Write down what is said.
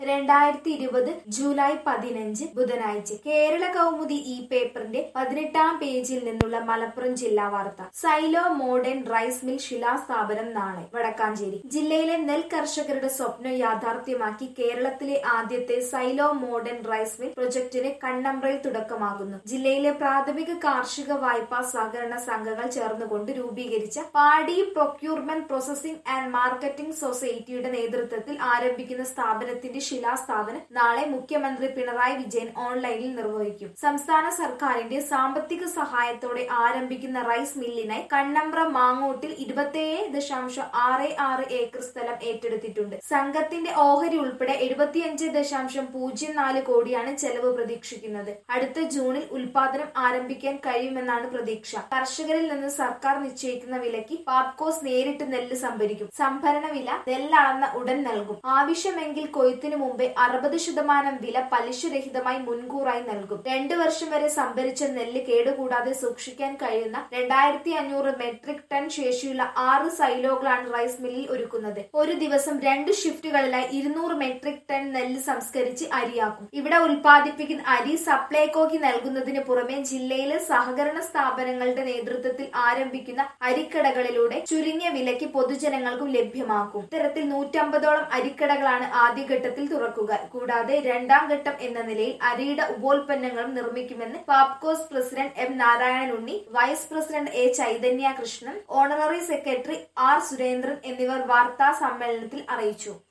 രണ്ടായിരത്തി ഇരുപത് ജൂലൈ പതിനഞ്ച് ബുധനാഴ്ച കേരള കൗമുദി ഈ പേപ്പറിന്റെ പതിനെട്ടാം പേജിൽ നിന്നുള്ള മലപ്പുറം ജില്ലാ വാർത്ത സൈലോ മോഡേൺ റൈസ് മിൽ ശിലാസ്ഥാപനം നാളെ വടക്കാഞ്ചേരി ജില്ലയിലെ നെൽ കർഷകരുടെ സ്വപ്നം യാഥാർത്ഥ്യമാക്കി കേരളത്തിലെ ആദ്യത്തെ സൈലോ മോഡേൺ റൈസ് മിൽ പ്രൊജക്ടിന് കണ്ണമ്പ്രയിൽ തുടക്കമാകുന്നു ജില്ലയിലെ പ്രാഥമിക കാർഷിക വായ്പാ സഹകരണ സംഘങ്ങൾ ചേർന്നുകൊണ്ട് രൂപീകരിച്ച പാടി പ്രൊക്യൂർമെന്റ് പ്രോസസിംഗ് ആൻഡ് മാർക്കറ്റിംഗ് സൊസൈറ്റിയുടെ നേതൃത്വത്തിൽ ആരംഭിക്കുന്ന സ്ഥാപനത്തിന്റെ ശിലാസ്ഥാപനം നാളെ മുഖ്യമന്ത്രി പിണറായി വിജയൻ ഓൺലൈനിൽ നിർവഹിക്കും സംസ്ഥാന സർക്കാരിന്റെ സാമ്പത്തിക സഹായത്തോടെ ആരംഭിക്കുന്ന റൈസ് മില്ലിനായി കണ്ണമ്പ്ര മാങ്ങോട്ടിൽ ഇരുപത്തിയേഴ് ദശാംശം ആറ് ആറ് ഏക്കർ സ്ഥലം ഏറ്റെടുത്തിട്ടുണ്ട് സംഘത്തിന്റെ ഓഹരി ഉൾപ്പെടെ എഴുപത്തിയഞ്ച് ദശാംശം പൂജ്യം നാല് കോടിയാണ് ചെലവ് പ്രതീക്ഷിക്കുന്നത് അടുത്ത ജൂണിൽ ഉൽപാദനം ആരംഭിക്കാൻ കഴിയുമെന്നാണ് പ്രതീക്ഷ കർഷകരിൽ നിന്ന് സർക്കാർ നിശ്ചയിക്കുന്ന വിലയ്ക്ക് പാപ്കോസ് നേരിട്ട് നെല്ല് സംഭരിക്കും സംഭരണ വില നെല്ലളന്ന ഉടൻ നൽകും ആവശ്യമെങ്കിൽ കൊയ്ത്തിനു മുമ്പേ അറുപത് ശതമാനം വില പലിശരഹിതമായി മുൻകൂറായി നൽകും രണ്ടു വർഷം വരെ സംഭരിച്ച നെല്ല് കേടുകൂടാതെ സൂക്ഷിക്കാൻ കഴിയുന്ന രണ്ടായിരത്തി അഞ്ഞൂറ് മെട്രിക് ടൺ ശേഷിയുള്ള ആറ് സൈലോകളാണ് റൈസ് മില്ലിൽ ഒരുക്കുന്നത് ഒരു ദിവസം രണ്ട് ഷിഫ്റ്റുകളിലായി ഇരുന്നൂറ് മെട്രിക് ടൺ നെല്ല് സംസ്കരിച്ച് അരിയാക്കും ഇവിടെ ഉൽപ്പാദിപ്പിക്കുന്ന അരി സപ്ലൈകോക്ക് നൽകുന്നതിന് പുറമെ ജില്ലയിലെ സഹകരണ സ്ഥാപനങ്ങളുടെ നേതൃത്വത്തിൽ ആരംഭിക്കുന്ന അരിക്കടകളിലൂടെ ചുരുങ്ങിയ വിലയ്ക്ക് പൊതുജനങ്ങൾക്കും ലഭ്യമാക്കും ഇത്തരത്തിൽ നൂറ്റമ്പതോളം അരിക്കടകളാണ് ആദ്യഘട്ടത്തിൽ തുറക്കുക കൂടാതെ രണ്ടാം ഘട്ടം എന്ന നിലയിൽ അരിയുടെ ഉപോൽപ്പന്നങ്ങളും നിർമ്മിക്കുമെന്ന് PAPCOS president M Narayanan Unni vice president A Chaitanya Krishnan honorary secretary R Surendran എന്നിവർ വാർത്താ സമ്മേളനത്തിൽ അറിയിച്ചു